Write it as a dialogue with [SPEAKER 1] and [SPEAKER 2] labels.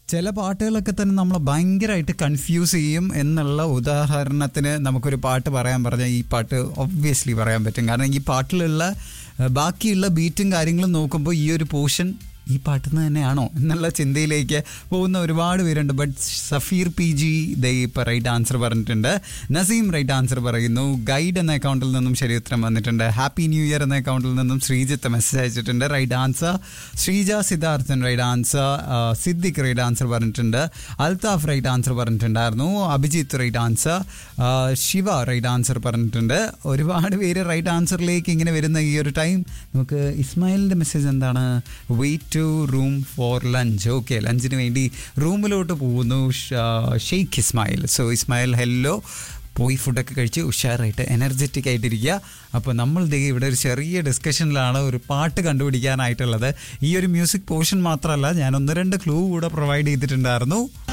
[SPEAKER 1] ചില പാട്ടുകളൊക്കെ തന്നെ നമ്മളെ ഭയങ്കരമായിട്ട് കൺഫ്യൂസ് ചെയ്യും എന്നുള്ള ഉദാഹരണത്തിന് നമുക്കൊരു പാട്ട് പറയാൻ പറഞ്ഞാൽ ഈ പാട്ട് ഒബ്വിയസ്ലി പറയാൻ പറ്റും കാരണം ഈ പാട്ടിലുള്ള ഏഹ്, ബാക്കിയുള്ള ബീറ്റും കാര്യങ്ങളും നോക്കുമ്പോൾ ഈ ഒരു പോർഷൻ ഈ പാട്ടിൽ നിന്ന് തന്നെയാണോ എന്നുള്ള ചിന്തയിലേക്ക് പോകുന്ന ഒരുപാട് പേരുണ്ട് ബട്ട് സഫീർ പി ജി ദേ ഇപ്പോൾ റൈറ്റ് ആൻസർ പറഞ്ഞിട്ടുണ്ട് നസീം റൈറ്റ് ആൻസർ പറയുന്നു ഗൈഡ് എന്ന അക്കൗണ്ടിൽ നിന്നും ശരി ഉത്തരം വന്നിട്ടുണ്ട് ഹാപ്പി ന്യൂ ഇയർ എന്ന അക്കൗണ്ടിൽ നിന്നും ശ്രീജിത്ത് മെസ്സേജ് അയച്ചിട്ടുണ്ട് right answer Sreeja Siddharthan right answer Siddique right answer പറഞ്ഞിട്ടുണ്ട് അൽതാഫ് റൈറ്റ് ആൻസർ പറഞ്ഞിട്ടുണ്ടായിരുന്നു Abhijith right answer Shiva right answer പറഞ്ഞിട്ടുണ്ട് ഒരുപാട് പേര് റൈറ്റ് ആൻസറിലേക്ക് ഇങ്ങനെ വരുന്ന ഈ ഒരു ടൈം നമുക്ക് ഇസ്മായിലിൻ്റെ മെസ്സേജ് എന്താണ് wait to room for lunch okay ലഞ്ചിന് വേണ്ടി റൂമിലോട്ട് പോകുന്നു ഷെയ്ഖ് ഇസ്മായിൽ സോ ഇസ്മായിൽ ഹെല്ലോ പോയി ഫുഡൊക്കെ കഴിച്ച് ഉഷാറായിട്ട് എനർജറ്റിക് ആയിട്ടിരിക്കുക അപ്പോൾ നമ്മൾ ദേ ഇവിടെ ഒരു ചെറിയ ഡിസ്കഷനിലാണ് ഒരു പാട്ട് കണ്ടുപിടിക്കാനായിട്ടുള്ളത് ഈ ഒരു മ്യൂസിക് പോർഷൻ മാത്രമല്ല ഞാൻ ഒന്ന് രണ്ട് ക്ലൂ കൂടെ പ്രൊവൈഡ് ചെയ്തിട്ടുണ്ടായിരുന്നു